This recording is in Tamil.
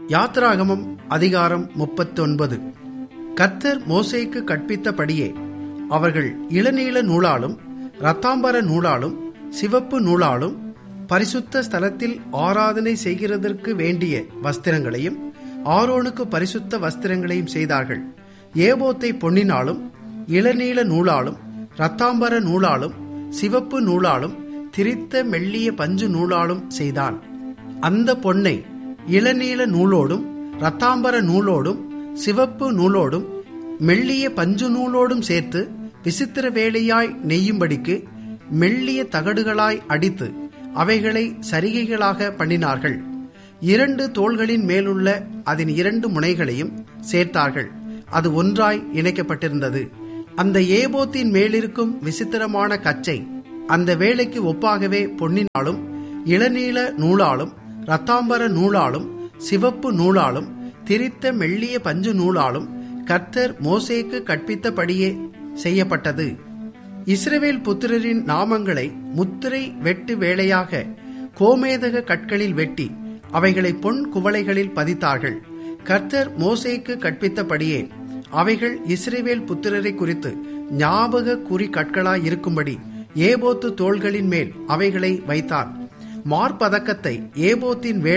யாத்ராகமம் அதிகாரம் முப்பத்தொன்பது கர்த்தர் மோசேக்கு கற்பித்தபடியே அவர்கள் இளநீல நூலாலும் இரத்தாம்பர நூலாலும் சிவப்பு நூலாலும் பரிசுத்த ஸ்தலத்தில் ஆராதனை செய்கிறதற்கு வேண்டிய வஸ்திரங்களையும் ஆரோனுக்கு பரிசுத்த வஸ்திரங்களையும் செய்தார்கள் ஏபோத்தை பொன்னினாலும் இளநீல நூலாலும் இரத்தாம்பர நூலாலும் சிவப்பு நூலாலும் திரித்த மெல்லிய பஞ்சு நூலாலும் செய்தான் அந்த பொன்னை இளநீல நூலோடும் இரத்தாம்பர நூலோடும் சிவப்பு நூலோடும் மெல்லிய பஞ்சு நூலோடும் சேர்த்து விசித்திர வேலையாய் நெய்யும்படிக்கு மெல்லிய தகடுகளாய் அடித்து அவைகளை சரிகைகளாக பண்ணினார்கள் இரண்டு தோள்களின் மேலுள்ள அதன் இரண்டு முனைகளையும் சேர்த்தார்கள் அது ஒன்றாய் இணைக்கப்பட்டிருந்தது அந்த ஏபோத்தின் மேலிருக்கும் விசித்திரமான கச்சை அந்த வேலைக்கு ஒப்பாகவே பொன்னினாலும் இளநீல நூலாலும் இரத்தாம்பர நூலாலும் சிவப்பு நூலாலும் திரித்த மெல்லிய பஞ்சு நூலாலும் கர்த்தர் மோசேக்கு கற்பித்தபடியே செய்யப்பட்டது இஸ்ரவேல் புத்திரரின் நாமங்களை முத்திரை வெட்டு வேலையாக கோமேதக கற்களில் வெட்டி அவைகளை பொன் குவளைகளில் பதித்தார்கள் கர்த்தர் மோசேக்கு கற்பித்தபடியே அவைகள் இஸ்ரேவேல் புத்திரரை குறித்து ஞாபக குறி கற்களாய் இருக்கும்படி ஏபோத்து தோள்களின் மேல் அவைகளை வைத்தான் மார்பதக்கத்தை ஏபோத்தின்